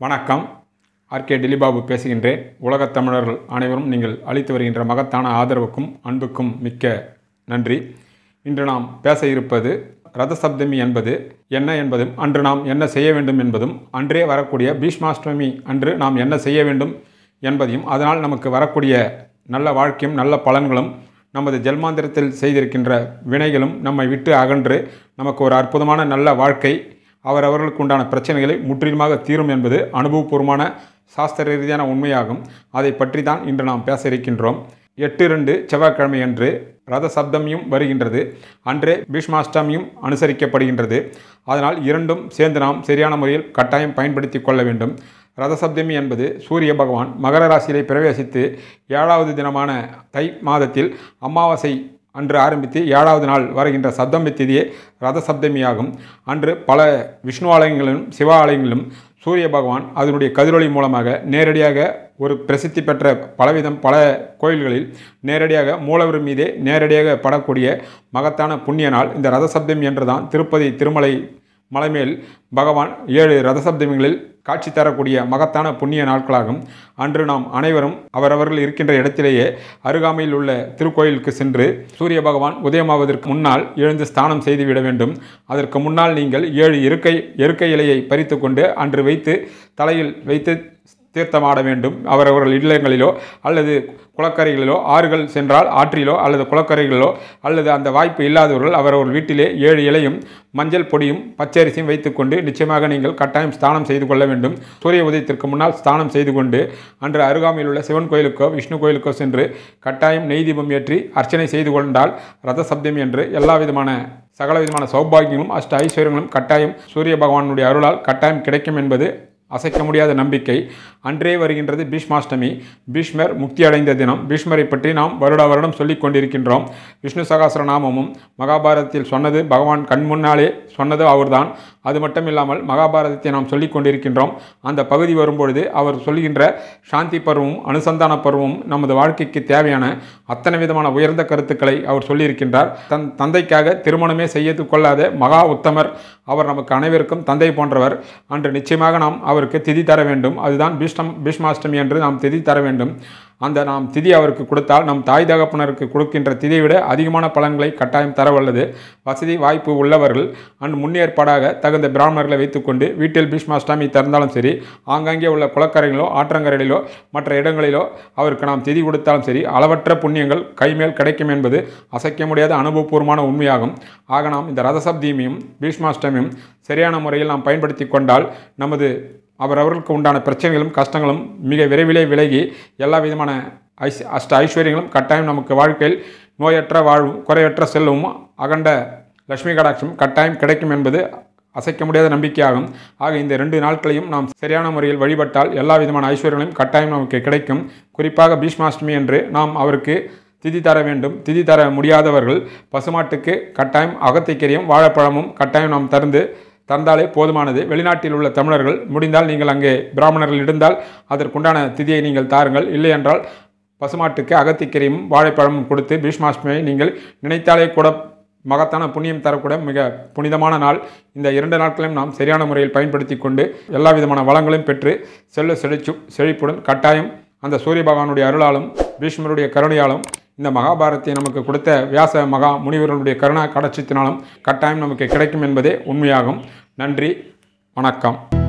வணக்கம் ஆர்கே டிலிபாபு பேசுகின்றேன் உலகத் தமிழர்கள் அனைவரும் நீங்கள் அளித்து வருகின்ற மகத்தான ஆதரவுக்கும் அன்புக்கும் மிக்க நன்றி இன்று நாம் பேச இருப்பது ரத சப்தமி என்பது என்ன என்பதும் அன்று நாம் என்ன செய்ய வேண்டும் என்பதும் அன்றே வரக்கூடிய பீஷ்மாஷ்டமி அன்று நாம் என்ன செய்ய வேண்டும் என்பதையும் அதனால் நமக்கு வரக்கூடிய நல்ல வாழ்க்கையும் நல்ல பலன்களும் நமது ஜென்மாந்திரத்தில் செய்திருக்கின்ற வினைகளும் நம்மை விட்டு அகன்று நமக்கு ஒரு அற்புதமான நல்ல வாழ்க்கை அவரவர்களுக்கு உண்டான பிரச்சனைகளை முற்றிலுமாக தீரும் என்பது அனுபவபூர்வமான சாஸ்திர ரீதியான உண்மையாகும் அதை பற்றி தான் இன்று நாம் பேச இருக்கின்றோம் எட்டு ரெண்டு செவ்வாய்க்கிழமை அன்று ரத சப்தமியும் வருகின்றது அன்றே பீஷ்மாஷ்டமியும் அனுசரிக்கப்படுகின்றது அதனால் இரண்டும் சேர்ந்து நாம் சரியான முறையில் கட்டாயம் பயன்படுத்தி கொள்ள வேண்டும் ரத சப்தமி என்பது சூரிய பகவான் மகர ராசியிலே பிரவேசித்து ஏழாவது தினமான தை மாதத்தில் அமாவாசை அன்று ஆரம்பித்து ஏழாவது நாள் வருகின்ற சப்தமி திதியே ரத சப்தமியாகும் அன்று பல விஷ்ணு ஆலயங்களிலும் சிவ ஆலயங்களிலும் சூரிய பகவான் அதனுடைய கதிரொளி மூலமாக நேரடியாக ஒரு பிரசித்தி பெற்ற பலவிதம் பல கோயில்களில் நேரடியாக மூலவர் மீதே நேரடியாக படக்கூடிய மகத்தான புண்ணிய நாள் இந்த ரத சப்தமி என்றுதான் திருப்பதி திருமலை மலைமேல் பகவான் ஏழு ரதசப்தமிகளில் காட்சி தரக்கூடிய மகத்தான புண்ணிய நாட்களாகும் அன்று நாம் அனைவரும் அவரவர்கள் இருக்கின்ற இடத்திலேயே அருகாமையில் உள்ள திருக்கோயிலுக்கு சென்று சூரிய பகவான் உதயமாவதற்கு முன்னால் எழுந்து ஸ்தானம் செய்துவிட வேண்டும் அதற்கு முன்னால் நீங்கள் ஏழு இருக்கை எருக்கை இலையை பறித்து கொண்டு அன்று வைத்து தலையில் வைத்து தீர்த்தமாட வேண்டும் அவரவர்கள் இல்லங்களிலோ அல்லது குளக்கரைகளிலோ ஆறுகள் சென்றால் ஆற்றிலோ அல்லது குளக்கரைகளிலோ அல்லது அந்த வாய்ப்பு இல்லாதவர்கள் அவரவர் வீட்டிலே ஏழு இலையும் மஞ்சள் பொடியும் பச்சரிசியும் வைத்துக்கொண்டு நிச்சயமாக நீங்கள் கட்டாயம் ஸ்தானம் செய்து கொள்ள வேண்டும் சூரிய உதயத்திற்கு முன்னால் ஸ்தானம் செய்து கொண்டு அன்று அருகாமையில் உள்ள சிவன் கோயிலுக்கோ விஷ்ணு கோயிலுக்கோ சென்று கட்டாயம் நெய் தீபம் ஏற்றி அர்ச்சனை செய்து கொண்டால் ரத சப்தமி என்று எல்லா விதமான சகல விதமான சௌபாகியங்களும் அஷ்ட ஐஸ்வர்யங்களும் கட்டாயம் சூரிய பகவானுடைய அருளால் கட்டாயம் கிடைக்கும் என்பது அசைக்க முடியாத நம்பிக்கை அன்றே வருகின்றது பீஷ்மாஷ்டமி பீஷ்மர் முக்தி அடைந்த தினம் பீஷ்மரை பற்றி நாம் வருட வருடம் சொல்லிக் கொண்டிருக்கின்றோம் விஷ்ணு சகாசர நாமமும் மகாபாரதத்தில் சொன்னது பகவான் கண் முன்னாலே சொன்னது அவர்தான் அது மட்டும் இல்லாமல் மகாபாரதத்தை நாம் சொல்லிக் கொண்டிருக்கின்றோம் அந்த பகுதி வரும்பொழுது அவர் சொல்கின்ற சாந்தி பருவமும் அனுசந்தான பருவமும் நமது வாழ்க்கைக்கு தேவையான அத்தனை விதமான உயர்ந்த கருத்துக்களை அவர் சொல்லியிருக்கின்றார் தன் தந்தைக்காக திருமணமே செய்து கொள்ளாத மகா உத்தமர் அவர் நமக்கு அனைவருக்கும் தந்தை போன்றவர் அன்று நிச்சயமாக நாம் அவருக்கு திதி தர வேண்டும் அதுதான் பீஷ்டம் பீஷ்மாஷ்டமி என்று நாம் திதி தர வேண்டும் அந்த நாம் திதி அவருக்கு கொடுத்தால் நம் தாய் தகப்பனருக்கு கொடுக்கின்ற திதியை விட அதிகமான பலன்களை கட்டாயம் தரவல்லது வசதி வாய்ப்பு உள்ளவர்கள் அன்று முன்னேற்பாடாக தகுந்த பிராமணர்களை வைத்துக்கொண்டு வீட்டில் பீஷ்மாஷ்டமி திறந்தாலும் சரி ஆங்காங்கே உள்ள குளக்கரைகளோ ஆற்றங்கரைகளிலோ மற்ற இடங்களிலோ அவருக்கு நாம் திதி கொடுத்தாலும் சரி அளவற்ற புண்ணியங்கள் கைமேல் கிடைக்கும் என்பது அசைக்க முடியாத அனுபவபூர்வமான உண்மையாகும் ஆக நாம் இந்த ரதசப்தியமையும் பீஷ்மாஷ்டமியும் சரியான முறையில் நாம் பயன்படுத்தி கொண்டால் நமது அவரவர்களுக்கு உண்டான பிரச்சனைகளும் கஷ்டங்களும் மிக விரைவிலே விலகி எல்லா விதமான ஐஸ் அஷ்ட ஐஸ்வர்யங்களும் கட்டாயம் நமக்கு வாழ்க்கையில் நோயற்ற வாழ்வும் குறையற்ற செல்வமும் அகண்ட லட்சுமி கடாட்சம் கட்டாயம் கிடைக்கும் என்பது அசைக்க முடியாத நம்பிக்கையாகும் ஆக இந்த ரெண்டு நாட்களையும் நாம் சரியான முறையில் வழிபட்டால் எல்லா விதமான ஐஸ்வர்யங்களையும் கட்டாயம் நமக்கு கிடைக்கும் குறிப்பாக பீஷ்மாஷ்டமி என்று நாம் அவருக்கு திதி தர வேண்டும் திதி தர முடியாதவர்கள் பசுமாட்டுக்கு கட்டாயம் அகத்திக்கரியும் வாழைப்பழமும் கட்டாயம் நாம் தருந்து தந்தாலே போதுமானது வெளிநாட்டில் உள்ள தமிழர்கள் முடிந்தால் நீங்கள் அங்கே பிராமணர்கள் இருந்தால் அதற்குண்டான திதியை நீங்கள் தாருங்கள் இல்லை என்றால் பசுமாட்டுக்கு அகத்திக்கரியும் வாழைப்பழமும் கொடுத்து பீஷ்மாஷ்டமியை நீங்கள் நினைத்தாலே கூட மகத்தான புண்ணியம் தரக்கூட மிக புனிதமான நாள் இந்த இரண்டு நாட்களையும் நாம் சரியான முறையில் பயன்படுத்தி கொண்டு எல்லா விதமான வளங்களையும் பெற்று செல்ல செழிச்சு செழிப்புடன் கட்டாயம் அந்த சூரிய பகவானுடைய அருளாலும் பீஷ்மருடைய கருணையாலும் இந்த மகாபாரத்தை நமக்கு கொடுத்த வியாச மகா முனிவர்களுடைய கருணா கடாட்சத்தினாலும் கட்டாயம் நமக்கு கிடைக்கும் என்பதே உண்மையாகும் நன்றி வணக்கம்